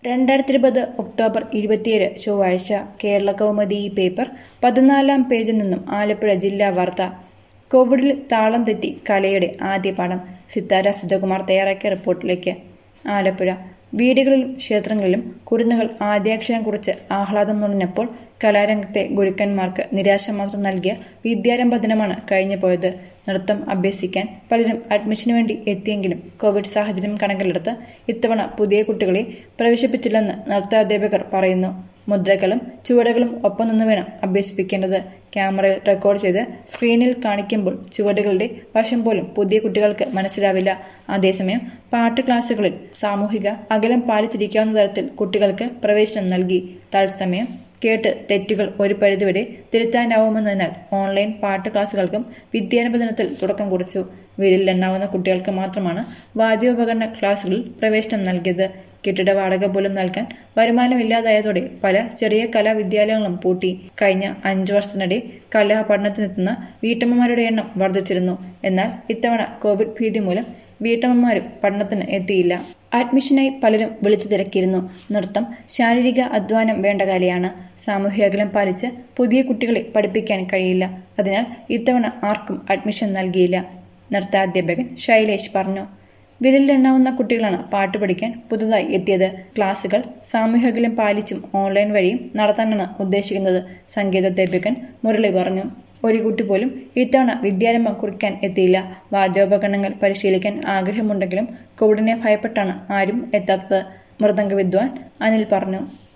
രണ്ടായിരത്തി ഇരുപത് ഒക്ടോബർ ഇരുപത്തിയേഴ് ചൊവ്വാഴ്ച കേരള കൗമുദി ഈ പേപ്പർ പതിനാലാം പേജിൽ നിന്നും ആലപ്പുഴ ജില്ലാ വാർത്ത കോവിഡിൽ താളം തെറ്റി കലയുടെ ആദ്യ പാഠം സിത്താര സിദ്ധകുമാർ തയ്യാറാക്കിയ റിപ്പോർട്ടിലേക്ക് ആലപ്പുഴ വീടുകളിലും ക്ഷേത്രങ്ങളിലും കുരുന്നുകൾ ആദ്യാക്ഷരം കുറിച്ച് ആഹ്ലാദം നുണഞ്ഞപ്പോൾ കലാരംഗത്തെ ഗുരുക്കന്മാർക്ക് നിരാശ മാത്രം നൽകിയ വിദ്യാരംഭ ദിനമാണ് കഴിഞ്ഞു പോയത് നൃത്തം അഭ്യസിക്കാൻ പലരും അഡ്മിഷനു വേണ്ടി എത്തിയെങ്കിലും കോവിഡ് സാഹചര്യം കണക്കിലെടുത്ത് ഇത്തവണ പുതിയ കുട്ടികളെ പ്രവേശിപ്പിച്ചില്ലെന്ന് നൃത്താധ്യാപകർ പറയുന്നു മുദ്രകളും ചുവടുകളും ഒപ്പം നിന്ന് വേണം അഭ്യസിപ്പിക്കേണ്ടത് ക്യാമറയിൽ റെക്കോർഡ് ചെയ്ത് സ്ക്രീനിൽ കാണിക്കുമ്പോൾ ചുവടുകളുടെ വശം പോലും പുതിയ കുട്ടികൾക്ക് മനസ്സിലാവില്ല അതേസമയം പാട്ട് ക്ലാസുകളിൽ സാമൂഹിക അകലം പാലിച്ചിരിക്കാവുന്ന തരത്തിൽ കുട്ടികൾക്ക് പ്രവേശനം നൽകി തത്സമയം കേട്ട് തെറ്റുകൾ ഒരു പരിധിവരെ തിരുത്താനാവുമെന്നതിനാൽ ഓൺലൈൻ പാട്ട് ക്ലാസുകൾക്കും വിദ്യാരംഭ ദിനത്തിൽ തുടക്കം കുറിച്ചു വീട്ടിൽ എണ്ണാവുന്ന കുട്ടികൾക്ക് മാത്രമാണ് വാദ്യോപകരണ ക്ലാസുകളിൽ പ്രവേശനം നൽകിയത് കെട്ടിട വാടക പോലും നൽകാൻ വരുമാനമില്ലാതായതോടെ പല ചെറിയ കലാവിദ്യാലയങ്ങളും പൂട്ടി കഴിഞ്ഞ അഞ്ചു വർഷത്തിനിടെ കലാപഠനത്തിനെത്തുന്ന വീട്ടമ്മമാരുടെ എണ്ണം വർദ്ധിച്ചിരുന്നു എന്നാൽ ഇത്തവണ കോവിഡ് ഭീതി മൂലം വീട്ടമ്മമാരും പഠനത്തിന് എത്തിയില്ല അഡ്മിഷനായി പലരും വിളിച്ചു തിരക്കിയിരുന്നു നൃത്തം ശാരീരിക അധ്വാനം വേണ്ട കലയാണ് സാമൂഹ്യ അകലം പാലിച്ച് പുതിയ കുട്ടികളെ പഠിപ്പിക്കാൻ കഴിയില്ല അതിനാൽ ഇത്തവണ ആർക്കും അഡ്മിഷൻ നൽകിയില്ല നൃത്താധ്യാപകൻ ശൈലേഷ് പറഞ്ഞു വിരലിലെണ്ണാവുന്ന കുട്ടികളാണ് പാട്ട് പഠിക്കാൻ പുതുതായി എത്തിയത് ക്ലാസുകൾ സാമൂഹ്യകലം പാലിച്ചും ഓൺലൈൻ വഴിയും നടത്താനാണ് ഉദ്ദേശിക്കുന്നത് സംഗീതാധ്യാപകൻ മുരളി പറഞ്ഞു ഒരു കുട്ടി പോലും ഇത്തവണ വിദ്യാരംഭം കുറിക്കാൻ എത്തിയില്ല വാദ്യോപകരണങ്ങൾ പരിശീലിക്കാൻ ആഗ്രഹമുണ്ടെങ്കിലും കോവിഡിനെ ഭയപ്പെട്ടാണ് ആരും എത്താത്തത് മൃദംഗ വിദ്വാൻ അനിൽ പറഞ്ഞു